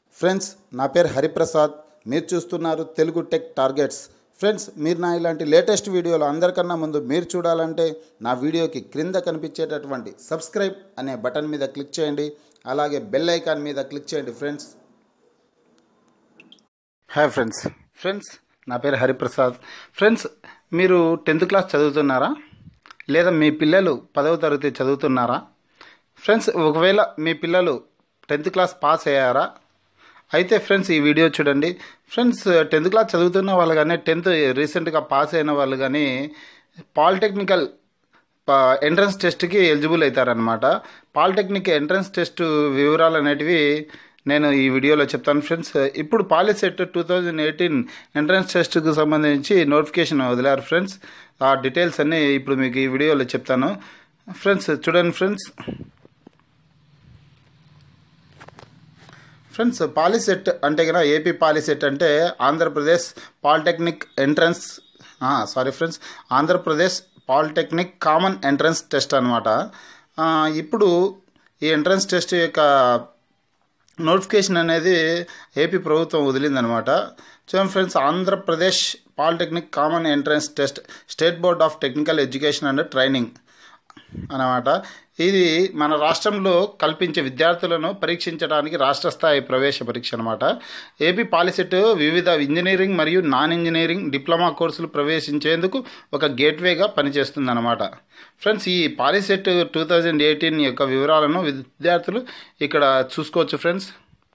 friends నా పేరు హరిప్రసాద్ మీరు చూస్తున్నారు తెలుగు టెక్ టార్గెట్స్ ఫ్రెండ్స్ మీరు నా ఇలాంటి లేటెస్ట్ వీడియోలు అందరికన్నా ముందు మీరు చూడాలంటే నా వీడియోకి క్రింద కనిపించేటటువంటి సబ్స్క్రైబ్ అనే బటన్ మీద క్లిక్ చేయండి అలాగే బెల్ ఐకాన్ మీద క్లిక్ చేయండి ఫ్రెండ్స్ హాయ్ ఫ్రెండ్స్ ఫ్రెండ్స్ నా పేరు హరిప్రసాద్ ఫ్రెండ్స్ మీరు టెన్త్ క్లాస్ చదువుతున్నారా లేదా మీ పిల్లలు పదవ తరగతి చదువుతున్నారా ఫ్రెండ్స్ ఒకవేళ మీ పిల్లలు టెన్త్ క్లాస్ పాస్ అయ్యారా అయితే ఫ్రెండ్స్ ఈ వీడియో చూడండి ఫ్రెండ్స్ టెన్త్ క్లాస్ చదువుతున్న వాళ్ళు కానీ టెన్త్ రీసెంట్గా పాస్ అయిన వాళ్ళు కానీ పాలిటెక్నికల్ ఎంట్రన్స్ టెస్ట్కి ఎలిజిబుల్ అవుతారనమాట పాలిటెక్నిక్ ఎంట్రన్స్ టెస్ట్ వివరాలు అనేటివి నేను ఈ వీడియోలో చెప్తాను ఫ్రెండ్స్ ఇప్పుడు Polycet two thousand eighteen entrance టెస్ట్కి సంబంధించి నోటిఫికేషన్ వదిలారు ఫ్రెండ్స్ ఆ డీటెయిల్స్ అన్నీ ఇప్పుడు మీకు ఈ వీడియోలో చెప్తాను ఫ్రెండ్స్ చూడండి ఫ్రెండ్స్ ఫ్రెండ్స్ పాలిసెట్ అంటే కదా ఏపీ పాలిసెట్ అంటే Andhra Pradesh polytechnic entrance sorry friends Andhra Pradesh polytechnic common entrance test అనమాట ఇప్పుడు ఈ ఎంట్రన్స్ టెస్ట్ యొక్క నోటిఫికేషన్ అనేది ఏపీ ప్రభుత్వం వదిలిందనమాట చూడండి friends Andhra Pradesh polytechnic common entrance test state board of technical education and training అనమాట ఇది మన రాష్ట్రంలో కల్పించే విద్యార్థులను పరీక్షించడానికి రాష్ట్ర స్థాయి ప్రవేశ పరీక్ష అనమాట ఏపీ పాలిసెట్ వివిధ ఇంజనీరింగ్ మరియు నాన్ ఇంజనీరింగ్ డిప్లొమా కోర్సులు ప్రవేశించేందుకు ఒక గేట్వేగా పనిచేస్తుంది అనమాట ఫ్రెండ్స్ ఈ పాలిసెట్ టూ థౌజండ్ ఎయిటీన్ యొక్క వివరాలను విద్యార్థులు ఇక్కడ చూసుకోవచ్చు ఫ్రెండ్స్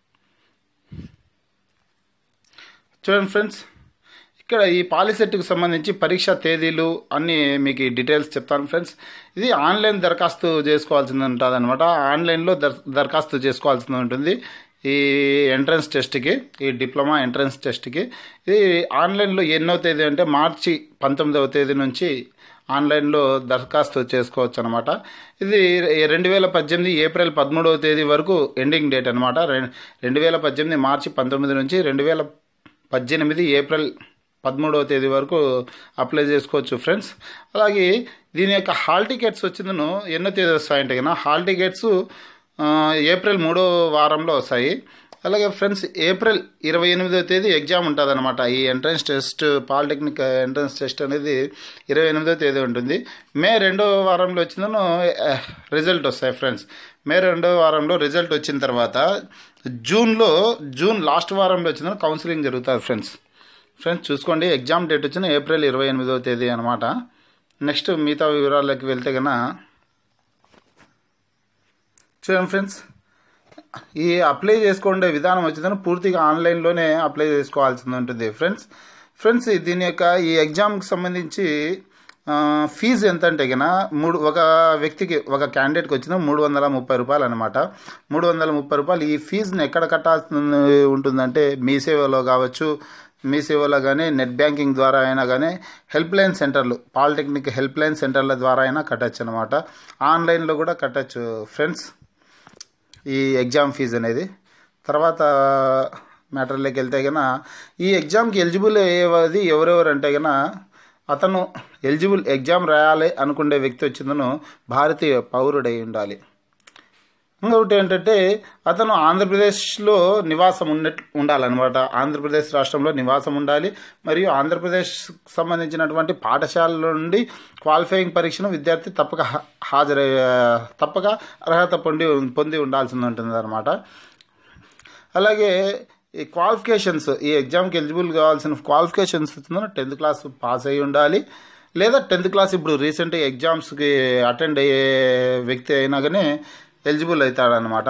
చూడండి ఫ్రెండ్స్ ఇక్కడ ఈ పాలిసెట్కి సంబంధించి పరీక్ష తేదీలు అన్నీ మీకు డీటెయిల్స్ చెప్తాను ఫ్రెండ్స్ ఇది ఆన్లైన్ దరఖాస్తు చేసుకోవాల్సింది ఉంటుంది అనమాట ఆన్లైన్లో దర్ దరఖాస్తు చేసుకోవాల్సింది ఉంటుంది ఈ ఎంట్రన్స్ టెస్ట్కి ఈ డిప్లొమా ఎంట్రన్స్ టెస్ట్కి ఇది ఆన్లైన్లో ఎన్నో తేదీ అంటే మార్చి పంతొమ్మిదవ తేదీ నుంచి ఆన్లైన్లో దరఖాస్తు చేసుకోవచ్చు అనమాట ఇది రెండు వేల పద్దెనిమిది ఏప్రిల్ పదమూడవ తేదీ వరకు ఎండింగ్ డేట్ అనమాట రెండు వేల పద్దెనిమిది మార్చి పంతొమ్మిది నుంచి రెండు వేల పద్దెనిమిది ఏప్రిల్ పదమూడవ తేదీ వరకు అప్లై చేసుకోవచ్చు ఫ్రెండ్స్ అలాగే దీని యొక్క హాల్ టికెట్స్ వచ్చిందను ఎన్నో తేదీ వస్తాయంటే కదా హాల్ టికెట్స్ ఏప్రిల్ మూడో వారంలో వస్తాయి అలాగే ఫ్రెండ్స్ ఏప్రిల్ ఇరవై ఎనిమిదో తేదీ ఎగ్జామ్ ఉంటుంది అనమాట ఈ entrance test polytechnic entrance test అనేది ఇరవై ఎనిమిదో తేదీ ఉంటుంది మే రెండో వారంలో వచ్చిందను రిజల్ట్ వస్తాయి ఫ్రెండ్స్ మే రెండో వారంలో రిజల్ట్ వచ్చిన తర్వాత జూన్లో జూన్ లాస్ట్ వారంలో వచ్చిందని కౌన్సిలింగ్ జరుగుతుంది ఫ్రెండ్స్ ఫ్రెండ్స్ చూసుకోండి ఎగ్జామ్ డేట్ వచ్చిన ఏప్రిల్ ఇరవై ఎనిమిదవ తేదీ అనమాట నెక్స్ట్ మిగతా వివరాల్లోకి వెళ్తే కన్నా చూడండి ఫ్రెండ్స్ ఈ అప్లై చేసుకునే విధానం వచ్చిందని పూర్తిగా ఆన్లైన్లోనే అప్లై చేసుకోవాల్సి ఉంటుంది ఫ్రెండ్స్ ఫ్రెండ్స్ దీని యొక్క ఈ ఎగ్జామ్కి సంబంధించి ఫీజు ఎంత అంటే కన్నా మూడు ఒక వ్యక్తికి ఒక క్యాండిడేట్కి వచ్చిన మూడు వందల ముప్పై రూపాయలు అనమాట మూడు వందల ముప్పై రూపాయలు ఈ ఫీజుని ఎక్కడ కట్టాల్సి ఉంటుందంటే మీ సేవలో కావచ్చు మీ సేవలో కానీ నెట్ బ్యాంకింగ్ ద్వారా అయినా కానీ హెల్ప్ లైన్ సెంటర్లు పాలిటెక్నిక్ హెల్ప్ లైన్ సెంటర్ల ద్వారా అయినా కట్టచ్చు అనమాట ఆన్లైన్లో కూడా కట్టచ్చు ఫ్రెండ్స్ ఈ ఎగ్జామ్ ఫీజు అనేది తర్వాత మ్యాటర్లోకి వెళ్తే కన్నా ఈ ఎగ్జామ్కి ఎలిజిబుల్ అయ్యేది ఎవరెవరు అంటే కన్నా అతను ఎలిజిబుల్ ఎగ్జామ్ రాయాలి అనుకునే వ్యక్తి వచ్చిందను భారతీయ పౌరుడై ఉండాలి ఇంకొకటి ఏంటంటే అతను ఆంధ్రప్రదేశ్లో నివాసం ఉన్నట్టు ఉండాలన్నమాట ఆంధ్రప్రదేశ్ రాష్ట్రంలో నివాసం ఉండాలి మరియు ఆంధ్రప్రదేశ్ సంబంధించినటువంటి పాఠశాలల నుండి క్వాలిఫైయింగ్ పరీక్షను విద్యార్థి తప్పక హాజరై తప్పక అర్హత పొంది పొంది ఉండాల్సి ఉంటుంది అనమాట అలాగే ఈ క్వాలిఫికేషన్స్ ఈ ఎగ్జామ్కి ఎలిజిబుల్ కావాల్సిన క్వాలిఫికేషన్స్ టెన్త్ క్లాస్ పాస్ అయి ఉండాలి లేదా టెన్త్ క్లాస్ ఇప్పుడు రీసెంట్ ఎగ్జామ్స్కి అటెండ్ అయ్యే వ్యక్తి అయినా కానీ ఎలిజిబుల్ అవుతాడనమాట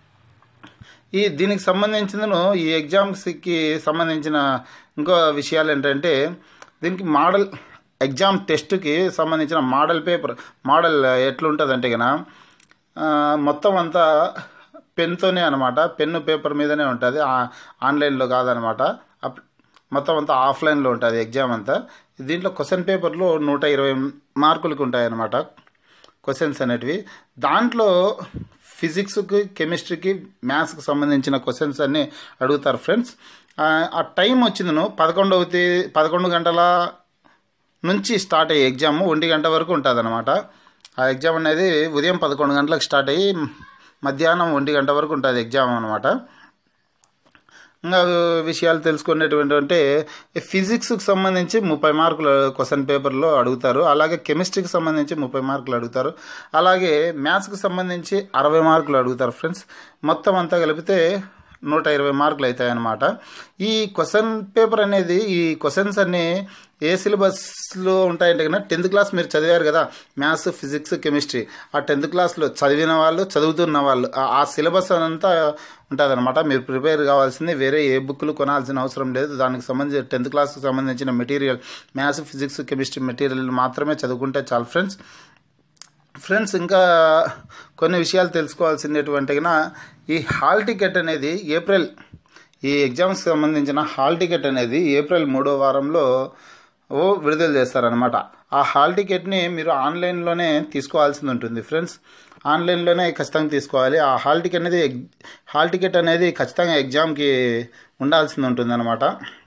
ఈ దీనికి సంబంధించిన ఈ ఎగ్జామ్స్కి సంబంధించిన ఇంకో విషయాలు ఏంటంటే దీనికి మోడల్ ఎగ్జామ్ టెస్ట్కి సంబంధించిన మోడల్ పేపర్ మోడల్ ఎట్లుంటుందంటే కన మొత్తం అంతా పెన్తోనే అనమాట పెన్ను పేపర్ మీదనే ఉంటుంది ఆన్లైన్లో కాదనమాట మొత్తం అంతా ఆఫ్లైన్లో ఉంటుంది ఎగ్జామ్ అంతా దీంట్లో క్వశ్చన్ పేపర్లో నూట ఇరవై మార్కులకు ఉంటాయి అన్నమాట క్వశ్చన్స్ అనేటివి దాంట్లో ఫిజిక్స్కి కెమిస్ట్రీకి మ్యాథ్స్కి సంబంధించిన క్వశ్చన్స్ అన్నీ అడుగుతారు ఫ్రెండ్స్ ఆ టైం వచ్చిందను పదకొండవ తేదీ పదకొండు గంటల నుంచి స్టార్ట్ అయ్యే ఎగ్జామ్ ఒంటి గంట వరకు ఉంటుంది అనమాట ఆ ఎగ్జామ్ అనేది ఉదయం పదకొండు గంటలకు స్టార్ట్ అయ్యి మధ్యాహ్నం ఒంటి గంట వరకు ఉంటుంది ఎగ్జామ్ అనమాట ఇంకా విషయాలు తెలుసుకునేటువంటి అంటే ఫిజిక్స్కి సంబంధించి ముప్పై మార్కులు క్వశ్చన్ పేపర్లో అడుగుతారు అలాగే కెమిస్ట్రీకి సంబంధించి ముప్పై మార్కులు అడుగుతారు అలాగే మ్యాథ్స్కి సంబంధించి అరవై మార్కులు అడుగుతారు ఫ్రెండ్స్ మొత్తం అంతా కలిపితే నూట ఇరవై మార్కులు అవుతాయి అన్నమాట ఈ క్వశ్చన్ పేపర్ అనేది ఈ క్వశ్చన్స్ అన్నీ ఏ సిలబస్లో ఉంటాయంటే కన్నా టెన్త్ క్లాస్ మీరు చదివారు కదా మ్యాథ్స్ ఫిజిక్స్ కెమిస్ట్రీ ఆ టెన్త్ క్లాస్లో చదివిన వాళ్ళు చదువుతున్న వాళ్ళు ఆ సిలబస్ అంతా ఉంటుందన్నమాట మీరు ప్రిపేర్ కావాల్సింది వేరే ఏ బుక్లు కొనాల్సిన అవసరం లేదు దానికి సంబంధించి టెన్త్ క్లాస్కి సంబంధించిన material maths physics chemistry material మాత్రమే చదువుకుంటే చాలు ఫ్రెండ్స్ ఫ్రెండ్స్ ఇంకా కొన్ని విషయాలు తెలుసుకోవాల్సినటువంటి ఈ హాల్ టికెట్ అనేది ఏప్రిల్ ఈ ఎగ్జామ్స్కి సంబంధించిన హాల్ టికెట్ అనేది ఏప్రిల్ మూడో వారంలో ఓ విడుదల చేస్తారనమాట ఆ హాల్ టికెట్ని మీరు ఆన్లైన్లోనే తీసుకోవాల్సి ఉంటుంది ఫ్రెండ్స్ ఆన్లైన్లోనే ఖచ్చితంగా తీసుకోవాలి ఆ హాల్ టికెట్ అనేది హాల్ టికెట్ అనేది ఖచ్చితంగా ఎగ్జామ్కి ఉండాల్సింది ఉంటుంది అనమాట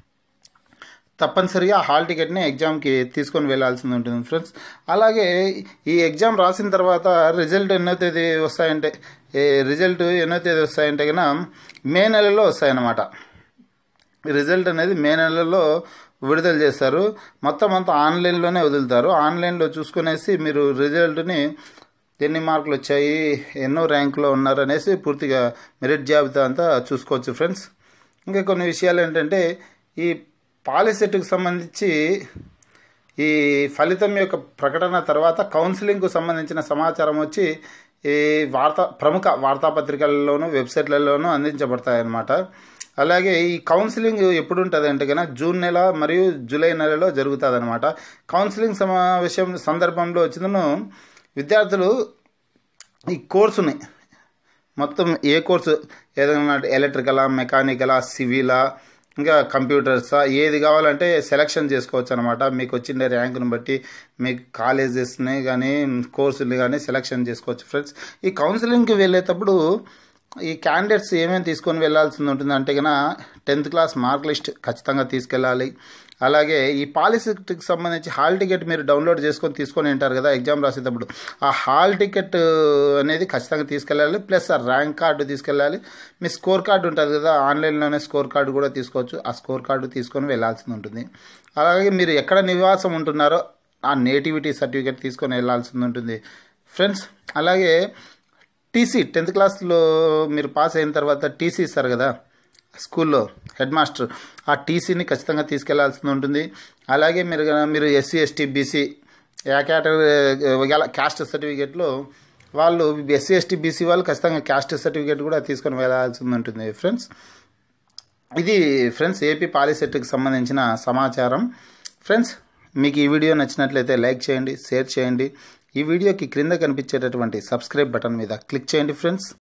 తప్పనిసరిగా హాల్ టికెట్ని ఎగ్జామ్కి తీసుకొని వెళ్ళాల్సింది ఉంటుంది ఫ్రెండ్స్ అలాగే ఈ ఎగ్జామ్ రాసిన తర్వాత రిజల్ట్ ఎన్నో తేదీ వస్తాయంటే రిజల్ట్ ఎన్నో తేదీ వస్తాయంటే కన్నా మే నెలలో వస్తాయన్నమాట రిజల్ట్ అనేది మే నెలలో విడుదల చేస్తారు మొత్తం అంతా ఆన్లైన్లోనే వదులుతారు ఆన్లైన్లో చూసుకునేసి మీరు రిజల్ట్ని ఎన్ని మార్కులు వచ్చాయి ఎన్నో ర్యాంకులో ఉన్నారు అనేసి పూర్తిగా మెరిట్ జాబితా అంతా చూసుకోవచ్చు ఫ్రెండ్స్ ఇంకా కొన్ని విషయాలు ఏంటంటే ఈ పాలిసెట్కి సంబంధించి ఈ ఫలితం యొక్క ప్రకటన తర్వాత కౌన్సిలింగ్కు సంబంధించిన సమాచారం వచ్చి ఈ వార్తా ప్రముఖ వార్తాపత్రికలలోనూ వెబ్సైట్లలోనూ అందించబడతాయన్నమాట అలాగే ఈ కౌన్సిలింగ్ ఎప్పుడు ఉంటుంది అంటే కనుక జూన్ నెల మరియు జూలై నెలలో జరుగుతుంది అనమాట కౌన్సిలింగ్ సమావేశం సందర్భంలో వచ్చిందను విద్యార్థులు ఈ కోర్సుని మొత్తం ఏ కోర్సు ఏదైనా ఎలక్ట్రికలా మెకానికలా సివిలా ఇంకా కంప్యూటర్సా ఏది కావాలంటే సెలెక్షన్ చేసుకోవచ్చు అనమాట మీకు వచ్చిన ర్యాంకుని బట్టి మీకు కాలేజెస్ని కానీ కోర్సుని కానీ సెలెక్షన్ చేసుకోవచ్చు ఫ్రెండ్స్ ఈ కౌన్సిలింగ్కి వెళ్ళేటప్పుడు ఈ క్యాండిడేట్స్ ఏమేమి తీసుకొని వెళ్ళాల్సింది ఉంటుంది అంటే కన్నా టెన్త్ క్లాస్ మార్క్ లిస్ట్ ఖచ్చితంగా తీసుకెళ్ళాలి అలాగే ఈ పాలసీకి సంబంధించి హాల్ టికెట్ మీరు డౌన్లోడ్ చేసుకొని తీసుకొని ఉంటారు కదా ఎగ్జామ్ రాసేటప్పుడు ఆ హాల్ టికెట్ అనేది ఖచ్చితంగా తీసుకెళ్ళాలి ప్లస్ ఆ ర్యాంక్ కార్డు తీసుకెళ్ళాలి మీ స్కోర్ కార్డు ఉంటుంది కదా ఆన్లైన్లోనే స్కోర్ కార్డు కూడా తీసుకోవచ్చు ఆ స్కోర్ కార్డు తీసుకొని వెళ్ళాల్సి ఉంటుంది అలాగే మీరు ఎక్కడ నివాసం ఉంటున్నారో ఆ నేటివిటీ సర్టిఫికేట్ తీసుకొని వెళ్ళాల్సి ఉంటుంది ఫ్రెండ్స్ అలాగే టీసీ టెన్త్ క్లాస్లో మీరు పాస్ అయిన తర్వాత టీసీ ఇస్తారు కదా స్కూల్లో హెడ్ మాస్టర్ ఆ టీసీని ఖచ్చితంగా తీసుకెళ్లాల్సి ఉంటుంది అలాగే మీరు మీరు ఎస్సీ ఎస్టీ బీసీ ఏ కేటగిరీ క్యాస్ట్ సర్టిఫికేట్లో వాళ్ళు ఎస్సీ ఎస్టీ బీసీ వాళ్ళు ఖచ్చితంగా క్యాస్ట్ సర్టిఫికేట్ కూడా తీసుకొని వెళ్ళాల్సి ఉంటుంది ఫ్రెండ్స్ ఇది ఫ్రెండ్స్ ఏపీ పాలిసెట్కి సంబంధించిన సమాచారం ఫ్రెండ్స్ మీకు ఈ వీడియో నచ్చినట్లయితే లైక్ చేయండి షేర్ చేయండి ఈ వీడియోకి క్రింద కనిపించేటటువంటి సబ్స్క్రైబ్ బటన్ మీద క్లిక్ చేయండి ఫ్రెండ్స్